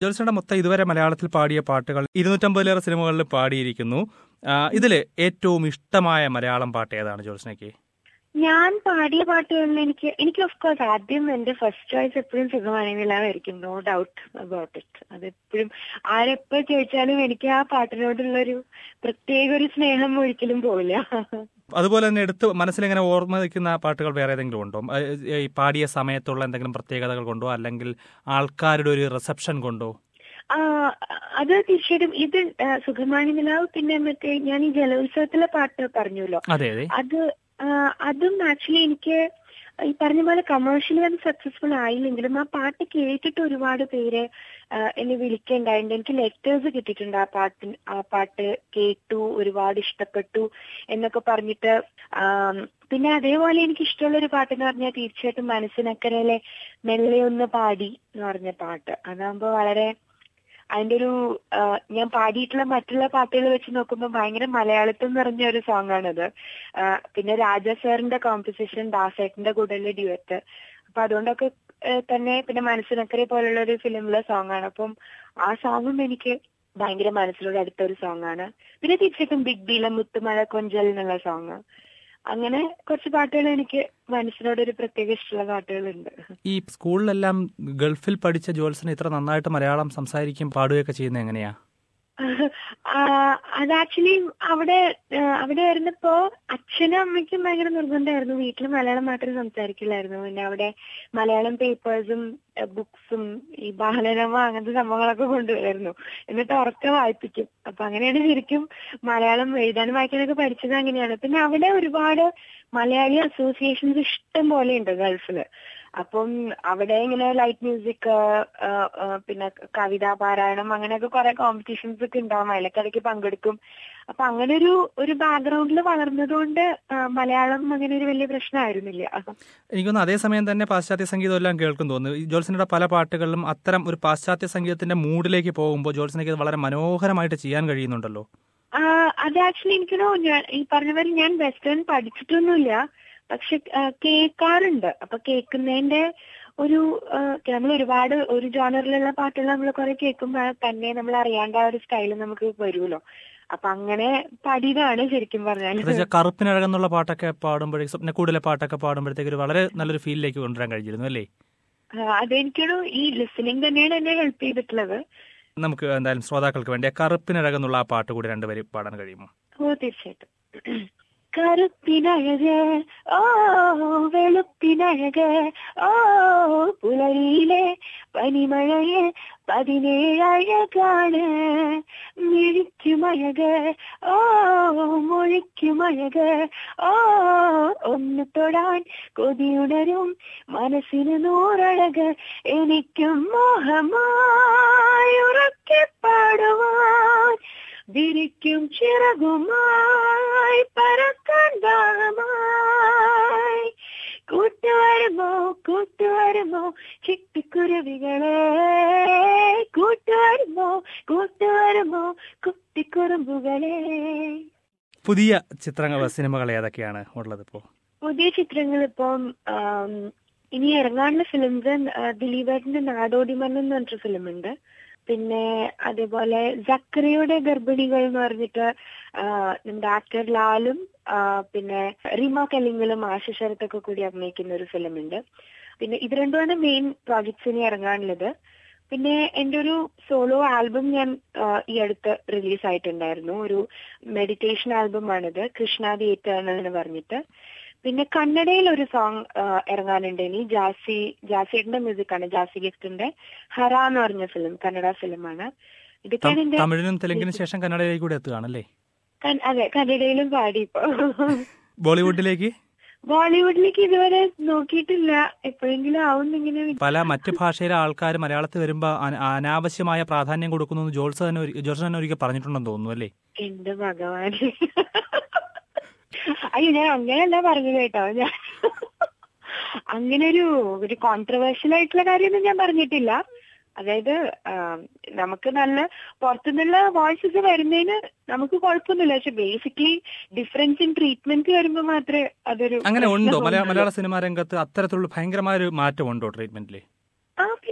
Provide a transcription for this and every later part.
ജോത്സയുടെ മൊത്തം ഇതുവരെ മലയാളത്തിൽ പാടിയ പാട്ടുകൾ ഇരുന്നൂറ്റമ്പതിലേറെ സിനിമകളിൽ പാടിയിരിക്കുന്നു ആ, ഇതില് ഏറ്റവും ഇഷ്ടമായ മലയാളം പാട്ട് ഏതാണ് ജോത്സനയ്ക്ക് ഞാൻ പാടിയ പാട്ടുകളിൽ എനിക്ക് എനിക്ക് ഓഫ് കോഴ്സ് ആദ്യം എന്റെ ഫസ്റ്റ് ചോയ്സ് എപ്പോഴും സുഖമാണെങ്കിലായിരിക്കും നോ ഡൗട്ട് അബൌട്ട് ഇറ്റ് അത് എപ്പോഴും ആരെപ്പോ ചോദിച്ചാലും എനിക്ക് ആ പാട്ടിനോടുള്ളൊരു പ്രത്യേക ഒരു സ്നേഹം ഒരിക്കലും പോവില്ല അതുപോലെ തന്നെ എടുത്ത് മനസ്സിലിങ്ങനെ ഓർമ്മ നിൽക്കുന്ന പാട്ടുകൾ വേറെ ഏതെങ്കിലും ഉണ്ടോ ആ, ഈ പാടിയ സമയത്തുള്ള എന്തെങ്കിലും പ്രത്യേകതകൾ കൊണ്ടോ അല്ലെങ്കിൽ ആൾക്കാരുടെ ഒരു റിസപ്ഷൻ കൊണ്ടോ ആ അത് തീർച്ചയായിട്ടും ഇത് ആ, സുഖമാണി നിലാവ് പിന്നെ മറ്റേ ഞാൻ ഈ ജലോത്സവത്തിലെ പാട്ട് പറഞ്ഞല്ലോ അതെ അതെ അത് ആ, അതും ആക്ച്വലി എനിക്ക് ഈ പറഞ്ഞ പോലെ കമേഴ്ഷ്യലി അത് സക്സസ്ഫുൾ ആയില്ലെങ്കിലും ആ പാട്ട് കേട്ടിട്ട് ഒരുപാട് പേര് ആ, എന്നെ വിളിക്കണ്ടായിട്ടുണ്ട് എനിക്ക് ലെറ്റേഴ്സ് കിട്ടിയിട്ടുണ്ട് ആ പാട്ടിന് ആ പാട്ട് കേട്ടു ഒരുപാട് ഇഷ്ടപ്പെട്ടു എന്നൊക്കെ പറഞ്ഞിട്ട് ആം, പിന്നെ അതേപോലെ എനിക്ക് ഇഷ്ടമുള്ള ഒരു പാട്ട് എന്ന് പറഞ്ഞാൽ തീർച്ചയായിട്ടും മനസ്സിനക്കരയിലെ മെല്ലെ ഒന്ന് പാടി എന്ന് പറഞ്ഞ പാട്ട് അതാകുമ്പോ വളരെ അതിന്റെ ഒരു ആ, ഞാൻ പാടിയിട്ടുള്ള മറ്റുള്ള പാട്ടുകൾ വെച്ച് നോക്കുമ്പോൾ ഭയങ്കര മലയാളത്തിൽ നിറഞ്ഞ ഒരു സോങ് ആണത് ആ, പിന്നെ രാജ സാറിന്റെ കോമ്പസിഷൻ ദാസേട്ടന്റെ കൂടെയുള്ള ഡ്യുവറ്റ് അപ്പൊ അതുകൊണ്ടൊക്കെ ഏ, തന്നെ പിന്നെ മനസ്സിനക്കരെ പോലുള്ള ഒരു ഫിലിമിലെ സോങ് ആണ് അപ്പം ആ സോങ്ങും എനിക്ക് ഭയങ്കര മനസ്സിലൂടെ അടുത്ത ഒരു സോങ് ആണ് പിന്നെ തീർച്ചയായിട്ടും ബിഗ് ബിയിലെ മുത്തുമഴ കൊഞ്ചൽ എന്നുള്ള സോങ് അങ്ങനെ കുറച്ച് പാട്ടുകൾ എനിക്ക് മനസ്സിനോട് ഒരു പ്രത്യേക ഇഷ്ടമുള്ള പാട്ടുകളുണ്ട് ഈ സ്കൂളിലെല്ലാം ഗൾഫിൽ പഠിച്ച ജോത്സന ഇത്ര നന്നായിട്ട് മലയാളം സംസാരിക്കും പാടുകയൊക്കെ ചെയ്യുന്നത് എങ്ങനെയാ ആ, അത് ആക്ച്വലി അവിടെ ആ, അവിടെ വരുന്നപ്പോ അച്ഛനും അമ്മയ്ക്കും ഭയങ്കര നിർബന്ധമായിരുന്നു വീട്ടിൽ മലയാളം മാത്രമേ സംസാരിക്കില്ലായിരുന്നു പിന്നെ അവിടെ മലയാളം പേപ്പേഴ്സും ബുക്സും ഈ ബാലരമ അങ്ങനത്തെ സംഭവങ്ങളൊക്കെ കൊണ്ടുവരുന്നു എന്നിട്ട് ഉറക്കം വായിപ്പിക്കും അപ്പൊ അങ്ങനെയാണ് ശരിക്കും മലയാളം എഴുതാനും വായിക്കാനൊക്കെ പഠിച്ചത് അങ്ങനെയാണ് പിന്നെ അവിടെ ഒരുപാട് മലയാളി അസോസിയേഷൻസ് ഇഷ്ടം പോലെ ഉണ്ട് ഗൾഫില് അപ്പം അവിടെ ഇങ്ങനെ ലൈറ്റ് മ്യൂസിക് പിന്നെ കവിതാ പാരായണം അങ്ങനെയൊക്കെ കുറെ കോമ്പറ്റീഷൻസ് ഒക്കെ ഉണ്ടാവും അതിലൊക്കെ പങ്കെടുക്കും അപ്പൊ അങ്ങനെ ഒരു ഒരു ബാക്ക്ഗ്രൗണ്ടിൽ വളർന്നതുകൊണ്ട് ആ, മലയാളം അങ്ങനെ ഒരു വലിയ പ്രശ്നമായിരുന്നില്ല എനിക്കൊന്ന് അതേസമയം തന്നെ പാശ്ചാത്യ സംഗീതം എല്ലാം കേൾക്കും തോന്നുന്നു ഈ ജോത്സനയുടെ പല പാട്ടുകളിലും അത്തരം ഒരു പാശ്ചാത്യ സംഗീതത്തിന്റെ മൂഡിലേക്ക് പോകുമ്പോൾ ജോത്സനയ്ക്ക് അത് വളരെ മനോഹരമായിട്ട് ചെയ്യാൻ കഴിയുന്നുണ്ടല്ലോ ആ, അത് ആക്ച്വലി എനിക്ക് തോന്നുന്നു ഞാൻ ഈ പറഞ്ഞ പോലെ ഞാൻ വെസ്റ്റേൺ പഠിച്ചിട്ടൊന്നുമില്ല പക്ഷെ ആ, കേൾക്കാറുണ്ട് അപ്പൊ കേൾക്കുന്നതിന്റെ ഒരു നമ്മൾ ഒരുപാട് ഒരു ജോണറിലുള്ള പാട്ടുകൾ നമ്മൾ കുറെ കേൾക്കുമ്പോൾ തന്നെ നമ്മൾ അറിയാണ്ട് ആ ഒരു സ്റ്റൈൽ നമുക്ക് വരുമല്ലോ അപ്പൊ അങ്ങനെ പഠിതാണ് ശരിക്കും പറഞ്ഞാൽ പ്രത്യേകിച്ച് കറുപ്പിനഴകെന്നുള്ള പാട്ടൊക്കെ പാടുമ്പോഴേക്ക് സ്വപ്നക്കൂടിലെ പാട്ടൊക്കെ പാടുമ്പോഴത്തേക്ക് ഒരു വളരെ നല്ലൊരു ഫീലിലേക്ക് കൊണ്ടുവരാൻ കഴിഞ്ഞിരുന്നു അല്ലേ അതെനിക്കൊരു ഈ ലിസണിങ് തന്നെയാണ് എന്നെ ഹെൽപ്പ് ചെയ്തിട്ടുള്ളത് നമുക്ക് എന്തായാലും ശ്രോതാക്കൾക്ക് വേണ്ടി ആ കറുപ്പിനഴകെന്നുള്ള ആ പാട്ട് കൂടി രണ്ടുപേരും പാടാൻ കഴിയുമോ ഓ തീർച്ചയായിട്ടും കറുപ്പിനഴക് ഓ വെളുപ്പിനഴക് ഓ പുലരിയിലെ പനിമഴയെ പതിനേഴഴകാണ് മിഴിക്കുമഴക് ഓ മൊഴിക്കുമഴക് ഓ ഒന്ന് തൊടാൻ കൊതിയുണരും മനസ്സിന് നൂറഴക് എനിക്കും മോഹമായി ഉറക്കെ പാടുവാൻ വിരിക്കും ചിറകുമായി പറക്കാൻ ദാഹമായി കൂട്ടുവരുമോ കൂട്ടുവരുമോ ചിട്ടിക്കുരുവികളെ കൂട്ടുവരുമോ കൂട്ടുവരുമോ കുട്ടിക്കുറുമ്പുകളെ പുതിയ ചിത്രങ്ങൾ സിനിമകൾ ഏതൊക്കെയാണ് ഉള്ളത് ഇപ്പോ പുതിയ ചിത്രങ്ങൾ ഇപ്പം ആം, ഇനി ഇറങ്ങാനുള്ള ഫിലിംസ് ദിലീപേട്ടന്റെ നാടോടി മണ്ണ് എന്ന് പറഞ്ഞിട്ട് ഫിലിം ഉണ്ട് പിന്നെ അതേപോലെ സക്കറിയുടെ ഗർഭിണികൾ എന്ന് പറഞ്ഞിട്ട് ആ, നമ്മുടെ ആക്ടർ ലാലും ആ, പിന്നെ റീമ കല്ലിങ്ങലും ആശ ശരത്തൊക്കെ കൂടി അഭിനയിക്കുന്ന ഒരു ഫിലിം ഉണ്ട് പിന്നെ ഇത് രണ്ടുമാണ് മെയിൻ പ്രോജക്ട്സ് ഇനി ഇറങ്ങാനുള്ളത് പിന്നെ എന്റെ ഒരു സോളോ ആൽബം ഞാൻ ആ, ഈ അടുത്ത് റിലീസ് ആയിട്ടുണ്ടായിരുന്നു ഒരു മെഡിറ്റേഷൻ ആൽബം ആണിത് കൃഷ്ണ ദി എറ്റേണൽ എന്ന് പറഞ്ഞിട്ട് പിന്നെ കന്നഡയിൽ ഒരു സോങ് ഇറങ്ങാനുണ്ട് ഇനി ജാസി ജാസിയുടെ മ്യൂസിക് ആണ് ജാസി ഗിഫ്റ്റിന്റെ ഹറ എന്ന് പറഞ്ഞ ഫിലിം കന്നഡ ഫിലിമാണ് ഇതൊക്കെയാണ് തം- എന്റെ തമിഴിനും തെലുങ്കിനും ശേഷം കന്നഡയിലേക്ക് കൂടെ എത്തുകയാണല്ലേ കൻ- അതെ കന്നഡയിലും പാടി ഇപ്പൊ ബോളിവുഡിലേക്ക് ബോളിവുഡിലേക്ക് ഇതുവരെ നോക്കിയിട്ടില്ല എപ്പോഴെങ്കിലും ആവുന്നിങ്ങനെ വി- പല മറ്റ് ഭാഷയിലെ ആൾക്കാർ മലയാളത്തിൽ വരുമ്പോൾ അന- അനാവശ്യമായ പ്രാധാന്യം കൊടുക്കുന്നു എന്ന് ജോൾസ് തന്നെ ഒരു- ജോൾസ് തന്നെ ഒരിക്കൽ പറഞ്ഞിട്ടുണ്ടെന്ന് തോന്നുന്നു അല്ലേ എന്റെ ഭഗവാൻ അയ്യോ ഞാൻ അങ്ങനെയല്ല പറഞ്ഞത് കേട്ടോ ഞാൻ അങ്ങനെ ഒരു ഒരു കോൺട്രവേഴ്ഷ്യൽ ആയിട്ടുള്ള കാര്യമൊന്നും ഞാൻ പറഞ്ഞിട്ടില്ല അതായത് ആ, നമുക്ക് നല്ല പുറത്തുനിന്നുള്ള വോയിസസ് വരുന്നതിന് നമുക്ക് കുഴപ്പമൊന്നുമില്ല പക്ഷെ ബേസിക്കലി ഡിഫറൻസ് ഇൻ ട്രീറ്റ്മെന്റ് വരുമ്പോൾ മാത്രമേ അതൊരു അങ്ങനെ ഉണ്ടോ പ്രശ്നം മലയാള തോന്നുള്ളൂ. മലയാള സിനിമാ രംഗത്ത് അത്തരത്തിലുള്ള ഭയങ്കരമായ ഒരു മാറ്റം ഉണ്ടോ ട്രീറ്റ്മെന്റിൽ ആ പിന്നെ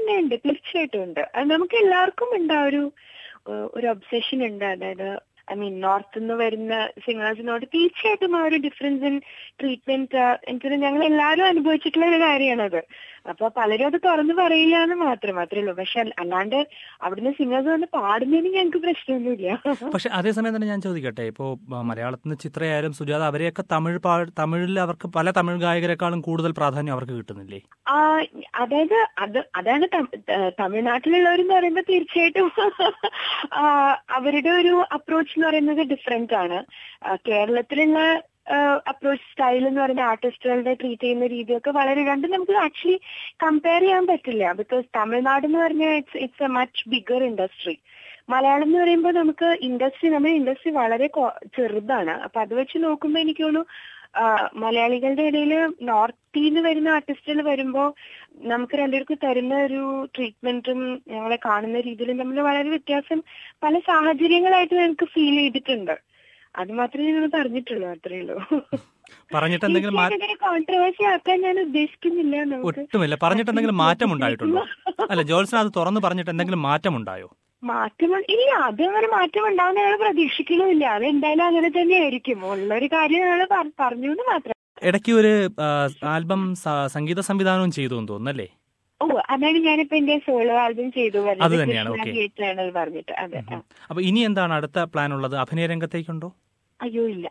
ഉണ്ട് ഉണ്ട് തീർച്ചയായിട്ടും ഉണ്ട് അത് നമുക്ക് എല്ലാവർക്കും ഉണ്ട് ആ ഒരു ഏഹ്, ഒരു ഒബ്സെഷൻ ഉണ്ട് അതായത് ഐ മീൻ നോർത്ത് നിന്ന് വരുന്ന സിംഗേഴ്സിനോട് തീർച്ചയായിട്ടും ആ ഒരു ഡിഫറൻസ് ഇൻ ട്രീറ്റ്മെന്റ് എനിക്ക് ഞങ്ങൾ എല്ലാവരും അനുഭവിച്ചിട്ടുള്ള ഒരു കാര്യമാണത് അപ്പൊ പലരും അത് തുറന്നു പറയില്ല എന്ന് മാത്രം മാത്രമേ ഉള്ളൂ പക്ഷെ അല്ലാണ്ട് അവിടുന്ന് സിംഗേഴ്സ് വന്ന് പാടുന്നതിന് ഞങ്ങൾക്ക് പ്രശ്നമൊന്നുമില്ല പക്ഷെ അതേസമയം തന്നെ ഞാൻ ചോദിക്കട്ടെ ഇപ്പോൾ മലയാളത്തിൽ നിന്ന് ചിത്രയായാലും സുജാത അവരെയൊക്കെ തമിഴ് പാ തമിഴിൽ അവർക്ക് പല തമിഴ് ഗായകരെക്കാളും കൂടുതൽ പ്രാധാന്യം അവർക്ക് കിട്ടുന്നില്ലേ ആ അതായത് അത് അതാണ് തം- ഏഹ് തമിഴ്നാട്ടിലുള്ളവരെന്ന് പറയുമ്പോൾ തീർച്ചയായിട്ടും ആ, അവരുടെ ഒരു അപ്രോച്ച് എന്ന് പറയുന്നത് ഡിഫറെന്റ് ആണ് ആ, കേരളത്തിലുള്ള അപ്രോച്ച് സ്റ്റൈൽ എന്ന് പറയുന്ന ആർട്ടിസ്റ്റുകളുടെ ട്രീറ്റ് ചെയ്യുന്ന രീതിയൊക്കെ വളരെ രണ്ടും നമുക്ക് ആക്ച്വലി കമ്പയർ ചെയ്യാൻ പറ്റില്ല ബിക്കോസ് തമിഴ്നാട് എന്ന് പറഞ്ഞാൽ it's it's a much bigger industry Malayalam എന്ന് പറയുമ്പോൾ നമുക്ക് ഇൻഡസ്ട്രി നമ്മുടെ ഇൻഡസ്ട്രി വളരെ കൊ- ചെറുതാണ് അപ്പൊ അത് വെച്ച് നോക്കുമ്പോൾ എനിക്ക് തോന്നുന്നു ആ, മലയാളികളുടെ ഇടയിൽ നോർത്തിൽ നിന്ന് വരുന്ന ആർട്ടിസ്റ്റുകൾ വരുമ്പോൾ നമുക്ക് രണ്ടുപേർക്കും തരുന്ന ഒരു ട്രീറ്റ്മെന്റും ഞങ്ങളെ കാണുന്ന രീതിയിലും തമ്മിൽ വളരെ വ്യത്യാസം പല സാഹചര്യങ്ങളായിട്ട് എനിക്ക് ഫീൽ ചെയ്തിട്ടുണ്ട് അത് മാത്രമേ ഞങ്ങൾ പറഞ്ഞിട്ടുള്ളൂ അത്രേ ഉള്ളൂ പറഞ്ഞിട്ട് എന്തെങ്കിലും മാ- കോൺട്രവേഴ്സി ആക്കാൻ ഞാൻ ഉദ്ദേശിക്കുന്നില്ല നമുക്ക് ഒട്ടുമില്ല പറഞ്ഞിട്ട് എന്തെങ്കിലും മാറ്റം ഉണ്ടായിട്ടുണ്ടോ അല്ല ജോൾസൺ അത് തുറന്ന് പറഞ്ഞിട്ട് എന്തെങ്കിലും മാറ്റം ഉണ്ടായോ മാറ്റം ഇല്ല അത് അങ്ങനെ മാറ്റം ഉണ്ടാവുന്ന ഞങ്ങൾ പ്രതീക്ഷിക്കണമില്ല അത് എന്തായാലും അങ്ങനെ തന്നെ ആയിരിക്കും ഉള്ളൊരു കാര്യം ഞങ്ങൾ പറഞ്ഞു എന്ന് മാത്രം ഇടയ്ക്ക് ഒരു ആ, ആൽബം സ- സംഗീത സംവിധാനവും ചെയ്തു എന്ന് തോന്നുന്നല്ലേ ഓ അതാണ് ഞാനിപ്പോ എന്റെ സോളോ ആൽബം ചെയ്തു അത് തന്നെയാണ്, okay. ഗേറ്റിലാണ് പറഞ്ഞിട്ട് അതെ ആ. അപ്പൊ ഇനി എന്താണ് അടുത്ത പ്ലാൻ ഉള്ളത് അഭിനയ രംഗത്തേക്കുണ്ടോ അയ്യോ ഇല്ല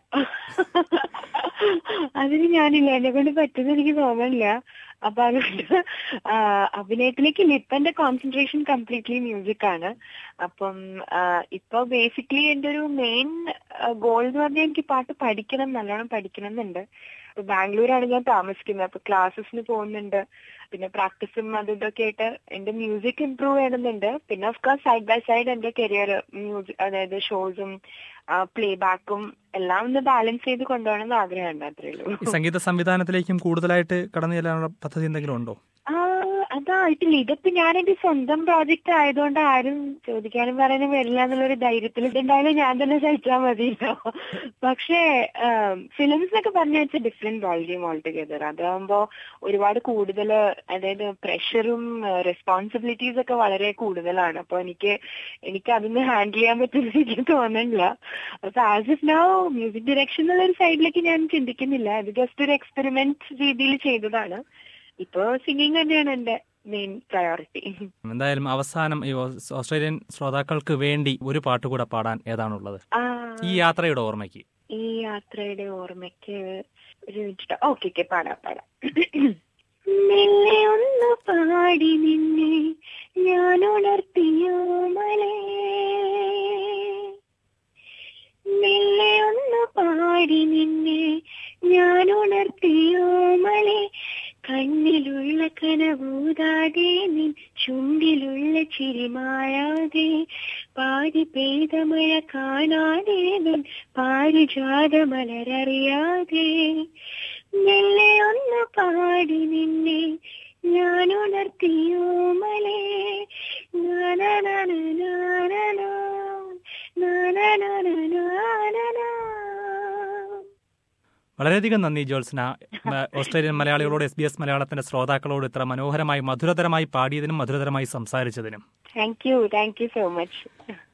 അതിന് ഞാനില്ല എന്നെ കൊണ്ട് പറ്റുന്ന എനിക്ക് തോന്നുന്നില്ല അപ്പൊ അതുകൊണ്ട് ആ, അഭിനയത്തിലേക്ക് ഇല്ല ഇപ്പൊ എന്റെ കോൺസെൻട്രേഷൻ കംപ്ലീറ്റ്ലി മ്യൂസിക് ആണ് അപ്പം ആ, ഇപ്പൊ ബേസിക്കലി എന്റെ ഒരു മെയിൻ ഗോൾ എന്ന് പറഞ്ഞാൽ എനിക്ക് പാട്ട് പഠിക്കണം നല്ലോണം പഠിക്കണം എന്നുണ്ട് ഇപ്പൊ ബാംഗ്ലൂരാണ് ഞാൻ താമസിക്കുന്നത് അപ്പൊ ക്ലാസ്സസിന് പോകുന്നുണ്ട് പിന്നെ പ്രാക്ടീസും അതും ഇതൊക്കെ ആയിട്ട് എന്റെ മ്യൂസിക് ഇമ്പ്രൂവ് ചെയ്യണമെന്നുണ്ട് പിന്നെ of course side by side എന്റെ കരിയർ മ്യൂസിക് അതായത് ഷോസും പ്ലേ ബാക്കും എല്ലാം ഒന്ന് ബാലൻസ് ചെയ്ത് കൊണ്ടുപോകണം എന്ന് ആഗ്രഹമുണ്ട് അത്രേ ഉള്ളൂ ഈ സംഗീത സംവിധാനത്തിലേക്കും കൂടുതലായിട്ട് കടന്നു ചെല്ലാനുള്ള പദ്ധതി എന്തെങ്കിലും ഉണ്ടോ ആ അതായിട്ടില്ല ഇതിപ്പോ ഞാൻ എന്റെ സ്വന്തം പ്രോജക്റ്റ് ആയതുകൊണ്ട് ആരും ചോദിക്കാനും പറയാനും വരില്ല എന്നുള്ളൊരു ധൈര്യത്തിൽ ഇതുണ്ടായാലും ഞാൻ തന്നെ സഹിച്ചാൽ മതിയല്ലോ പക്ഷേ ഫിലിംസ് എന്നൊക്കെ പറഞ്ഞ വെച്ചാൽ ഡിഫറെന്റ് വോൾയൂം ഓൾ ടുഗെദർ അതാകുമ്പോ ഒരുപാട് കൂടുതൽ അതായത് പ്രഷറും റെസ്പോൺസിബിലിറ്റീസ് ഒക്കെ വളരെ കൂടുതലാണ് അപ്പൊ എനിക്ക് എനിക്ക് അതൊന്നും ഹാൻഡിൽ ചെയ്യാൻ പറ്റുന്ന എനിക്ക് തോന്നുന്നില്ല അപ്പൊ as if now music direction എന്നുള്ള ഒരു സൈഡിലേക്ക് ഞാൻ ചിന്തിക്കുന്നില്ല ഇത് ജസ്റ്റ് ഒരു എക്സ്പെരിമെന്റ് രീതിയിൽ ചെയ്തതാണ് ഇപ്പൊ സിംഗിങ് തന്നെയാണ് എന്റെ മെയിൻ പ്രയോറിറ്റി എന്തായാലും അവസാനം ഈ ഓസ്- ഓസ്ട്രേലിയൻ ശ്രോതാക്കൾക്ക് വേണ്ടി ഒരു പാട്ട് കൂടെ പാടാൻ ഏതാണുള്ളത് ഈ യാത്രയുടെ ഓർമ്മയ്ക്ക് ഈ യാത്രയുടെ ഓർമ്മയ്ക്ക് ഒരു മിനിറ്റ് ഓക്കെ ഓക്കെ പാടാം പാടാം നിന്നെ ഒന്ന് പാടി നിന്നെ ഞാൻ ഉണർത്തിയോ മലേ നിന്നെ ഒന്ന് പാടി നിന്നെ ഞാൻ ഉണർത്തിയോ മലേ കണ്ണിലുള്ള കനവൂതാതെ നിൻ ചുണ്ടിലുള്ള ചിരിമായാതെ പാതി പെയ്ത മഴ കാണാതെ നിൻ പാരിജാത മലരറിയാതെ മെല്ലെ ഒന്ന് പാടി നിന്നെ ഞാൻ ഉണർത്തിയോ മലേ നാനാനാനാനാനാ, നാനാനാനാനാനാ. വളരെയധികം നന്ദി ജോൾസന മ- ഓസ്ട്രേലിയൻ മലയാളികളോട് എസ് ബി എസ് മലയാളത്തിന്റെ ശ്രോതാക്കളോട് ഇത്ര മനോഹരമായി മധുരതരമായി പാടിയതിനും മധുരതരമായി സംസാരിച്ചതിനും Thank you. Thank you so much.